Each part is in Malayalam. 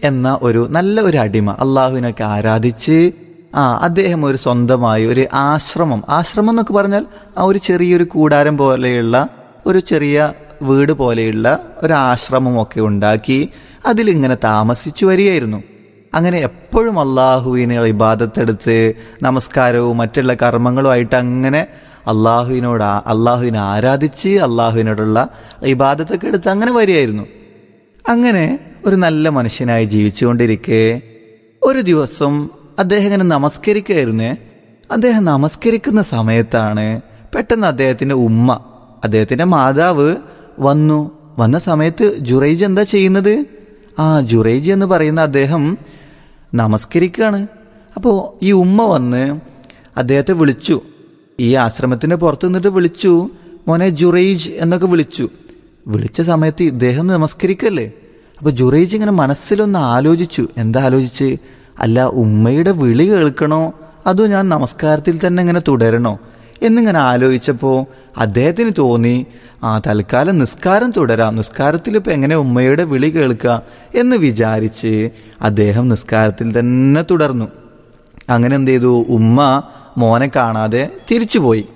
എന്ന ഒരു നല്ല ഒരു അടിമ അള്ളാഹുവിനൊക്കെ ആരാധിച്ച് ആ അദ്ദേഹം ഒരു സ്വന്തമായി ഒരു ആശ്രമം ആശ്രമം എന്നൊക്കെ പറഞ്ഞാൽ ആ ഒരു ചെറിയൊരു കൂടാരം പോലെയുള്ള ഒരു ചെറിയ വീട് പോലെയുള്ള ഒരു ആശ്രമമൊക്കെ ഉണ്ടാക്കി അതിലിങ്ങനെ താമസിച്ചു വരികയായിരുന്നു അങ്ങനെ എപ്പോഴും അള്ളാഹുവിനെ ഇബാദത്തെടുത്ത് നമസ്കാരവും മറ്റുള്ള കർമ്മങ്ങളുമായിട്ട് അങ്ങനെ അള്ളാഹുവിനോട് ആ- അള്ളാഹുവിനെ ആരാധിച്ച് അള്ളാഹുവിനോടുള്ള ഇബാദത്തൊക്കെ എടുത്ത് അങ്ങനെ വരികയായിരുന്നു അങ്ങനെ ഒരു നല്ല മനുഷ്യനായി ജീവിച്ചുകൊണ്ടിരിക്കെ ഒരു ദിവസം അദ്ദേഹം ഇങ്ങനെ നമസ്കരിക്കുകയായിരുന്നേ അദ്ദേഹം നമസ്കരിക്കുന്ന സമയത്താണ് പെട്ടെന്ന് അദ്ദേഹത്തിന്റെ ഉമ്മ അദ്ദേഹത്തിന്റെ മാതാവ് വന്നു വന്ന സമയത്ത് ജുറൈജ് എന്താ ചെയ്യുന്നത് ആ ജുറൈജ് എന്ന് പറയുന്ന അദ്ദേഹം നമസ്കരിക്കുകയാണ് അപ്പോൾ ഈ ഉമ്മ വന്ന് അദ്ദേഹത്തെ വിളിച്ചു ഈ ആശ്രമത്തിന്റെ പുറത്ത് നിന്നിട്ട് വിളിച്ചു മോനെ ജുറൈജ് എന്നൊക്കെ വിളിച്ചു വിളിച്ച സമയത്ത് ഇദ്ദേഹം നമസ്കരിക്കല്ലേ അപ്പൊ ജുറൈജ് ഇങ്ങനെ മനസ്സിലൊന്ന് ആലോചിച്ചു എന്താ ആലോചിച്ച് അല്ല ഉമ്മയുടെ വിളി കേൾക്കണോ അതോ ഞാൻ നമസ്കാരത്തിൽ തന്നെ ഇങ്ങനെ തുടരണോ എന്നിങ്ങനെ ആലോചിച്ചപ്പോ അദ്ദേഹത്തിന് തോന്നി ആ തൽക്കാലം നിസ്കാരം തുടരാം നിസ്കാരത്തിൽ ഇപ്പൊ എങ്ങനെ ഉമ്മയുടെ വിളി കേൾക്കുക എന്ന് വിചാരിച്ച് അദ്ദേഹം നിസ്കാരത്തിൽ തന്നെ തുടർന്നു അങ്ങനെ എന്ത് ചെയ്തു ഉമ്മ മോനെ കാണാതെ തിരിച്ചുപോയി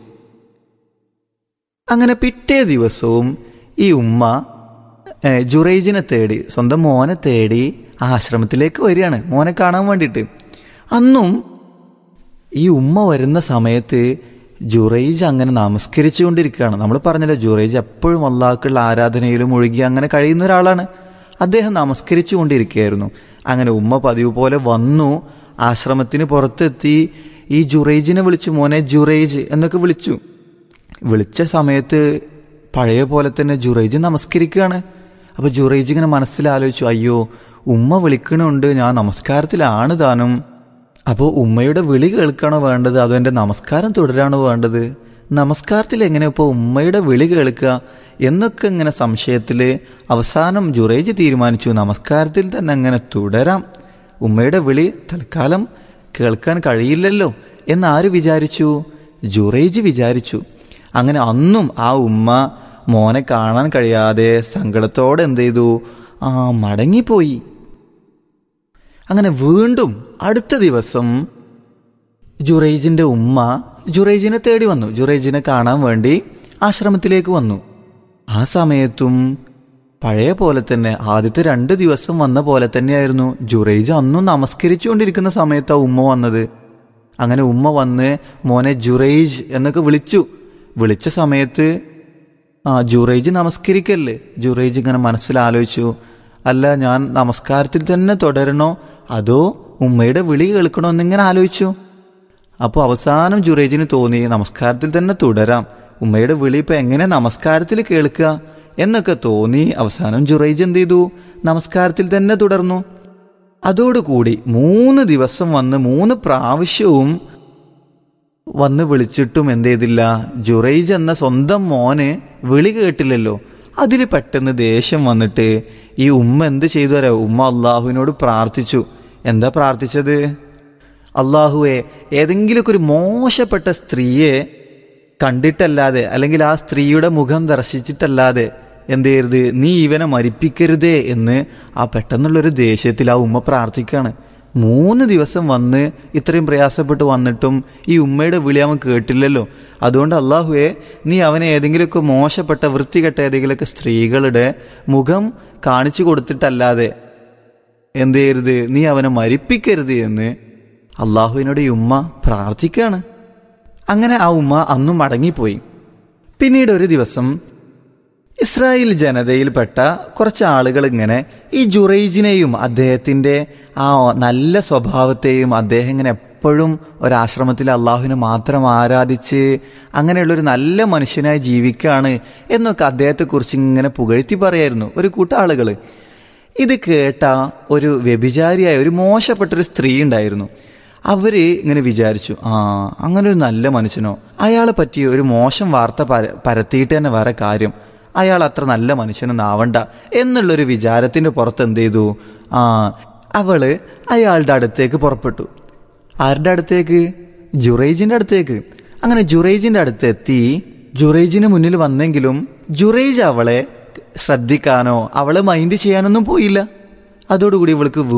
അങ്ങനെ പിറ്റേ ദിവസവും ഈ ഉമ്മ ഏ, ജുറൈജിനെ തേടി സ്വന്തം മോനെ തേടി ആ ആശ്രമത്തിലേക്ക് വരികയാണ് മോനെ കാണാൻ വേണ്ടിയിട്ട് അന്നും ഈ ഉമ്മ വരുന്ന സമയത്ത് ജുറൈജ് അങ്ങനെ നമസ്കരിച്ചുകൊണ്ടിരിക്കുകയാണ് നമ്മൾ പറഞ്ഞല്ലോ ജുറൈജ് എപ്പോഴും അള്ളാഹ്ക്കുള്ള ആരാധനയിലും ഒഴുകി അങ്ങനെ കഴിയുന്ന ഒരാളാണ് അദ്ദേഹം നമസ്കരിച്ചു കൊണ്ടിരിക്കുകയായിരുന്നു അങ്ങനെ ഉമ്മ പതിവ് പോലെ വന്നു ആശ്രമത്തിന് പുറത്തെത്തി ഈ ജുറൈജിനെ വിളിച്ചു മോനെ ജുറൈജ് എന്നൊക്കെ വിളിച്ചു വിളിച്ച സമയത്ത് പഴയ പോലെ തന്നെ ജുറൈജ് നമസ്കരിക്കുകയാണ് അപ്പൊ ജുറൈജ് ഇങ്ങനെ മനസ്സിലാലോചിച്ചു അയ്യോ ഉമ്മ വിളിക്കണുണ്ട് ഞാൻ നമസ്കാരത്തിലാണ് താനും അപ്പോൾ ഉമ്മയുടെ വിളി കേൾക്കണോ വേണ്ടത് അതോ എൻ്റെ നമസ്കാരം തുടരാണോ വേണ്ടത് നമസ്കാരത്തിൽ എങ്ങനെ ഇപ്പോൾ ഉമ്മയുടെ വിളി കേൾക്കുക എന്നൊക്കെ ഇങ്ങനെ സംശയത്തിൽ അവസാനം ജുറൈജ് തീരുമാനിച്ചു നമസ്കാരത്തിൽ തന്നെ അങ്ങനെ തുടരാം ഉമ്മയുടെ വിളി തൽക്കാലം കേൾക്കാൻ കഴിയില്ലല്ലോ എന്ന് ആര് വിചാരിച്ചു ജുറൈജ് വിചാരിച്ചു അങ്ങനെ അന്നും ആ ഉമ്മ മോനെ കാണാൻ കഴിയാതെ സങ്കടത്തോടെ എന്ത് ചെയ്തു ആ മടങ്ങിപ്പോയി അങ്ങനെ വീണ്ടും അടുത്ത ദിവസം ജുറൈജിന്റെ ഉമ്മ ജുറൈജിനെ തേടി വന്നു ജുറൈജിനെ കാണാൻ വേണ്ടി ആശ്രമത്തിലേക്ക് വന്നു ആ സമയത്തും പഴയ പോലെ തന്നെ ആദ്യത്തെ രണ്ട് ദിവസം വന്ന പോലെ തന്നെയായിരുന്നു ജുറൈജ് അന്നും നമസ്കരിച്ചുകൊണ്ടിരിക്കുന്ന സമയത്താ ഉമ്മ വന്നത് അങ്ങനെ ഉമ്മ വന്ന് മോനെ ജുറൈജ് എന്നൊക്കെ വിളിച്ചു വിളിച്ച സമയത്ത് ആ ജുറൈജ് നമസ്കരിക്കല്ലേ ജുറൈജ് ഇങ്ങനെ മനസ്സിലാലോചിച്ചു അല്ല ഞാൻ നമസ്കാരത്തിൽ തന്നെ തുടരണോ അതോ ഉമ്മയുടെ വിളി കേൾക്കണോ എന്നിങ്ങനെ ആലോചിച്ചു അപ്പോൾ അവസാനം ജുറൈജിന് തോന്നി നമസ്കാരത്തിൽ തന്നെ തുടരാം ഉമ്മയുടെ വിളി ഇപ്പൊ എങ്ങനെ നമസ്കാരത്തിൽ കേൾക്കുക എന്നൊക്കെ തോന്നി അവസാനം ജുറൈജ് എന്ത് ചെയ്തു നമസ്കാരത്തിൽ തന്നെ തുടർന്നു അതോടുകൂടി മൂന്ന് ദിവസം വന്ന് മൂന്ന് പ്രാവശ്യവും വന്ന് വിളിച്ചിട്ടും എന്ത് ചെയ്തില്ല ജുറൈജ് എന്ന സ്വന്തം മോന് വിളി കേട്ടില്ലല്ലോ അതിൽ പെട്ടെന്ന് ദേഷ്യം വന്നിട്ട് ഈ ഉമ്മ എന്ത് ചെയ്തു തരാം ഉമ്മ അള്ളാഹുവിനോട് പ്രാർത്ഥിച്ചു എന്താ പ്രാർത്ഥിച്ചത് അള്ളാഹുവെ ഏതെങ്കിലുമൊക്കെ ഒരു മോശപ്പെട്ട സ്ത്രീയെ കണ്ടിട്ടല്ലാതെ അല്ലെങ്കിൽ ആ സ്ത്രീയുടെ മുഖം ദർശിച്ചിട്ടല്ലാതെ എന്ത് ചെയ്യരുത് നീ ഇവനെ മരിപ്പിക്കരുതേ എന്ന് ആ പെട്ടെന്നുള്ളൊരു ദേഷ്യത്തിൽ ആ ഉമ്മ പ്രാർത്ഥിക്കാണ് മൂന്ന് ദിവസം വന്ന് ഇത്രയും പ്രയാസപ്പെട്ട് വന്നിട്ടും ഈ ഉമ്മയുടെ വിളി അവൻ കേട്ടില്ലല്ലോ അതുകൊണ്ട് അള്ളാഹുവെ നീ അവനെ ഏതെങ്കിലുമൊക്കെ മോശപ്പെട്ട വൃത്തികെട്ട ഏതെങ്കിലുമൊക്കെ സ്ത്രീകളുടെ മുഖം കാണിച്ചു കൊടുത്തിട്ടല്ലാതെ എന്ത് ചെയ്യരുത് നീ അവനെ മരിപ്പിക്കരുത് എന്ന് അള്ളാഹുവിനോട് ഈ ഉമ്മ പ്രാർത്ഥിക്കുകയാണ് അങ്ങനെ ആ ഉമ്മ അന്നും മടങ്ങിപ്പോയി പിന്നീട് ഒരു ദിവസം ഇസ്രായേൽ ജനതയിൽപ്പെട്ട കുറച്ച് ആളുകൾ ഇങ്ങനെ ഈ ജുറൈജിനെയും അദ്ദേഹത്തിന്റെ ആ നല്ല സ്വഭാവത്തെയും അദ്ദേഹം ഇങ്ങനെ എപ്പോഴും ഒരാശ്രമത്തിൽ അള്ളാഹുവിനെ മാത്രം ആരാധിച്ച് അങ്ങനെയുള്ളൊരു നല്ല മനുഷ്യനായി ജീവിക്കുകയാണ് എന്നൊക്കെ അദ്ദേഹത്തെക്കുറിച്ച് ഇങ്ങനെ പുകഴ്ത്തി പറയായിരുന്നു ഒരു കൂട്ടം ആളുകൾ ഇത് കേട്ട ഒരു വ്യഭിചാരിയായ ഒരു മോശപ്പെട്ടൊരു സ്ത്രീ ഉണ്ടായിരുന്നു അവര് ഇങ്ങനെ വിചാരിച്ചു ആ അങ്ങനെ ഒരു നല്ല മനുഷ്യനോ അയാളെ പറ്റി ഒരു മോശം വാർത്ത പര പരത്തിയിട്ട് തന്നെ വേറെ കാര്യം അയാൾ അത്ര നല്ല മനുഷ്യനൊന്നും ആവണ്ട എന്നുള്ളൊരു വിചാരത്തിന്റെ പുറത്ത് എന്ത് ചെയ്തു ആ അവള് അയാളുടെ അടുത്തേക്ക് പുറപ്പെട്ടു ആരുടെ അടുത്തേക്ക് ജുറൈജിന്റെ അടുത്തേക്ക് അങ്ങനെ ജുറൈജിന്റെ അടുത്തെത്തി ജുറൈജിന് മുന്നിൽ വന്നെങ്കിലും ജുറൈജ് അവളെ ശ്രദ്ധിക്കാനോ അവളെ മൈൻഡ് ചെയ്യാനൊന്നും പോയില്ല അതോടുകൂടി ഇവൾക്ക്